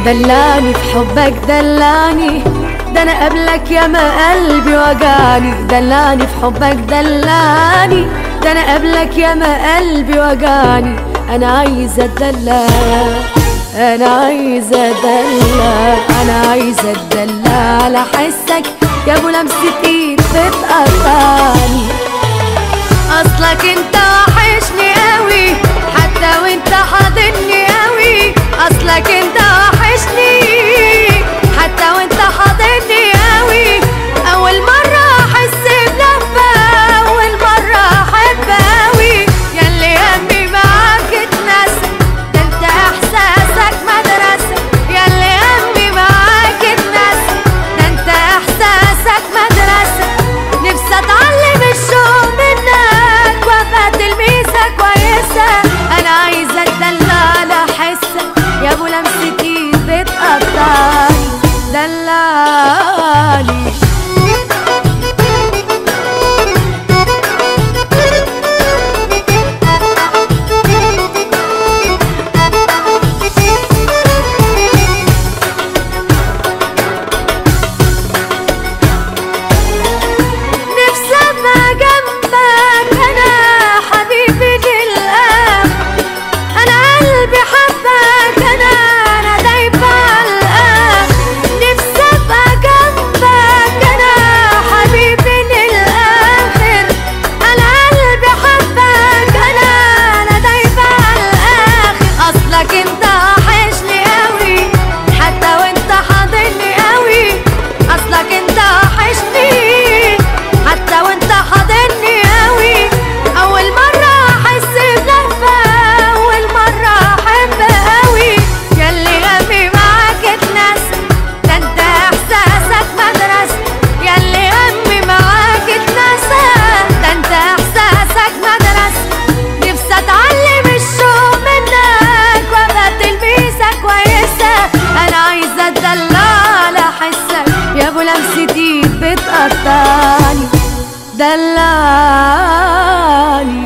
دلاني في حبك دلاني ده انا قبلك يا ما قلبي وجعني دلاني في حبك دلاني ده انا قبلك يا ما قلبي وجعني انا عايزه اتدلع انا عايزه اتدلع انا عايزه اتدلع على حسك يا ابو لمسه ايد بتقطعني اصلك انت وحشني قوي حتى وانت حاضني قوي اصلك انت وحشني حتى وانت حاضني قوي اول مرة احس بلفة اول مرة احب قوي ياللي همي معاك اتنسى ده انت احساسك مدرسة ياللي همي معاك اتنسى ده انت احساسك مدرسة نفسي اتعلم الشوق منك وابقى تلميذة كويسة انا عايزة اتدلع على حسك يا ابو لمسة ايد بتقطعني دلعني نفسي ابقى جنبك انا حبيبي للآخر انا قلبي حبك انا انا دايبة على الآخر نفسي ابقى جنبك انا حبيبي للآخر انا قلبي حبك انا انا دايبة على الآخر اصلك انت وحشني قوي حتى وانت حاضني قوي اصلك انت وحشني حتى وانت حاضني قوي اول مرة احس بلفة اول مرة احب قوي ياللي غمي معاك اتنسى ده انت احساسك مدرسة ياللي غمي معاك اتنسى ده انت احساسك مدرسة نفسي اتعلم الشوق منك وابقى تلميذة كويسة انا عايزة اتدلع على حسك يا ابو لمسة ايد بتقطعني دلعني